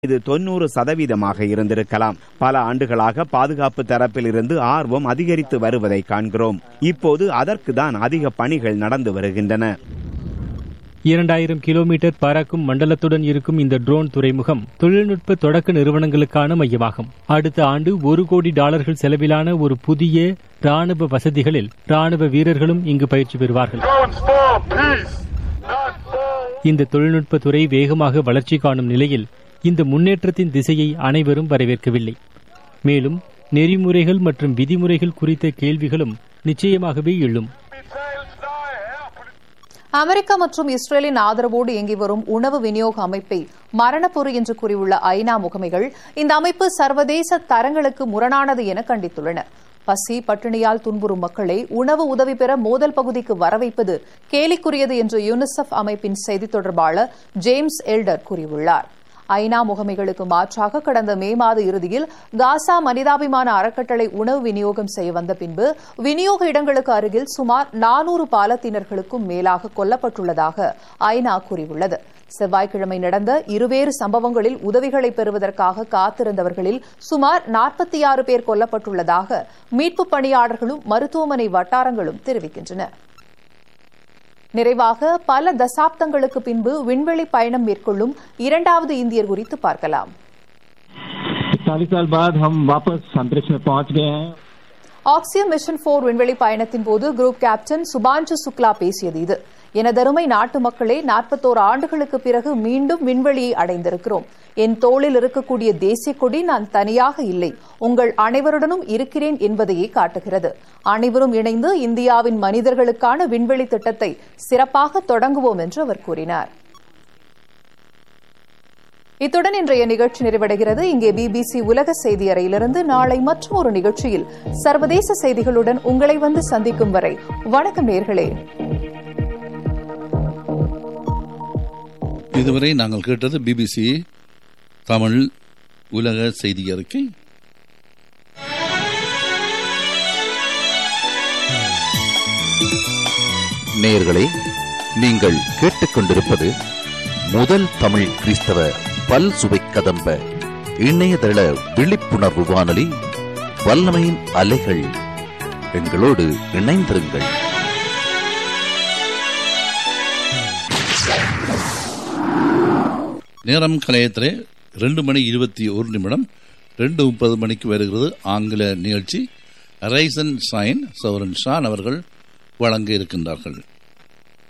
இது தொன்னூறு சதவீதமாக இருந்திருக்கலாம் பல ஆண்டுகளாக பாதுகாப்பு தரப்பில் இருந்து ஆர்வம் அதிகரித்து வருவதை காண்கிறோம் இப்போது அதற்கு தான் அதிக பணிகள் நடந்து வருகின்றன இரண்டாயிரம் கிலோமீட்டர் பறக்கும் மண்டலத்துடன் இருக்கும் இந்த ட்ரோன் துறைமுகம் தொழில்நுட்ப தொடக்க நிறுவனங்களுக்கான மையமாகும் அடுத்த ஆண்டு ஒரு கோடி டாலர்கள் செலவிலான ஒரு புதிய ராணுவ வசதிகளில் ராணுவ வீரர்களும் இங்கு பயிற்சி பெறுவார்கள் Drones for peace, not for இந்த தொழில்நுட்பத்துறை வேகமாக வளர்ச்சி காணும் நிலையில் இந்த முன்னேற்றத்தின் திசையை அனைவரும் வரவேற்கவில்லை மேலும் நெறிமுறைகள் மற்றும் விதிமுறைகள் குறித்த கேள்விகளும் நிச்சயமாகவே எழும் missiles daher für அமெரிக்கா மற்றும் இஸ்ரேலின் ஆதரவோடு இயங்கி வரும் உணவு விநியோக அமைப்பை மரணப்பொறி என்று கூறியுள்ள ஐநா முகமைகள் இந்த அமைப்பு சர்வதேச தரங்களுக்கு முரணானது என கண்டித்துள்ளன பசி பட்டினியால் துன்புறும் மக்களை உணவு உதவி பெற மோதல் பகுதிக்கு வரவைப்பது கேலிக்குரியது என்று யூனிசெஃப் அமைப்பின் செய்தித் தொடர்பாளர் ஜேம்ஸ் எல்டர் கூறியுள்ளார் ஐநா முகமைகளுக்கு மாற்றாக கடந்த மே மாத இறுதியில் காசா மனிதாபிமான அறக்கட்டளை உணவு விநியோகம் செய்ய வந்த பின்பு விநியோக இடங்களுக்கு அருகில் சுமார் நானூறு பாலத்தீனர்களுக்கும் மேலாக கொல்லப்பட்டுள்ளதாக ஐநா கூறியுள்ளது செவ்வாய்க்கிழமை நடந்த இருவேறு சம்பவங்களில் உதவிகளை பெறுவதற்காக காத்திருந்தவர்களில் சுமார் நாற்பத்தி ஆறு பேர் கொல்லப்பட்டுள்ளதாக மீட்புப் பணியாளர்களும் மருத்துவமனை வட்டாரங்களும் தெரிவிக்கின்றன நிறைவாக பல தசாப்தங்களுக்கு பின்பு விண்வெளி பயணம் மேற்கொள்ளும் இரண்டாவது இந்தியர் குறித்து பார்க்கலாம் चालीस साल बाद हम वापस अंतरिक्ष में पहुंच गए हैं ஆக்சியம் மிஷன் போர் விண்வெளி பயணத்தின் போது குரூப் கேப்டன் சுபாஞ்சு சுக்லா பேசியது இது எனதருமை நாட்டு மக்களே நாற்பத்தோரு ஆண்டுகளுக்கு பிறகு மீண்டும் விண்வெளியை அடைந்திருக்கிறோம் என் தோளில் இருக்கக்கூடிய தேசிய கொடி நான் தனியாக இல்லை உங்கள் அனைவருடனும் இருக்கிறேன் என்பதையே காட்டுகிறது அனைவரும் இணைந்து இந்தியாவின் மனிதர்களுக்கான விண்வெளி திட்டத்தை சிறப்பாக தொடங்குவோம் என்று அவர் கூறினார் இத்துடன் இன்றைய நிகழ்ச்சி நிறைவடைகிறது இங்கே பிபிசி உலக செய்தி அறையிலிருந்து நாளை மற்றும் ஒரு நிகழ்ச்சியில் சர்வதேச செய்திகளுடன் உங்களை வந்து சந்திக்கும் வரை வணக்கம் நேர்களே இதுவரை நாங்கள் கேட்டது பிபிசி தமிழ் உலக செய்தி அறிக்கை நேயர்களே நீங்கள் கேட்டுக்கொண்டிருப்பது முதல் தமிழ் கிறிஸ்தவ பல் சுவை கதம்ப இணையதள விழிப்புணர்வு வானொலி வல்லமையின் அலைகள் எங்களோடு இணைந்திருங்கள் நேரம் கலையத்திலே ரெண்டு மணி இருபத்தி ஒரு நிமிடம் ரெண்டு முப்பது மணிக்கு வருகிறது ஆங்கில நிகழ்ச்சி ரைசன் ஷைன் சௌரன் ஷான் அவர்கள் வழங்க இருக்கின்றார்கள்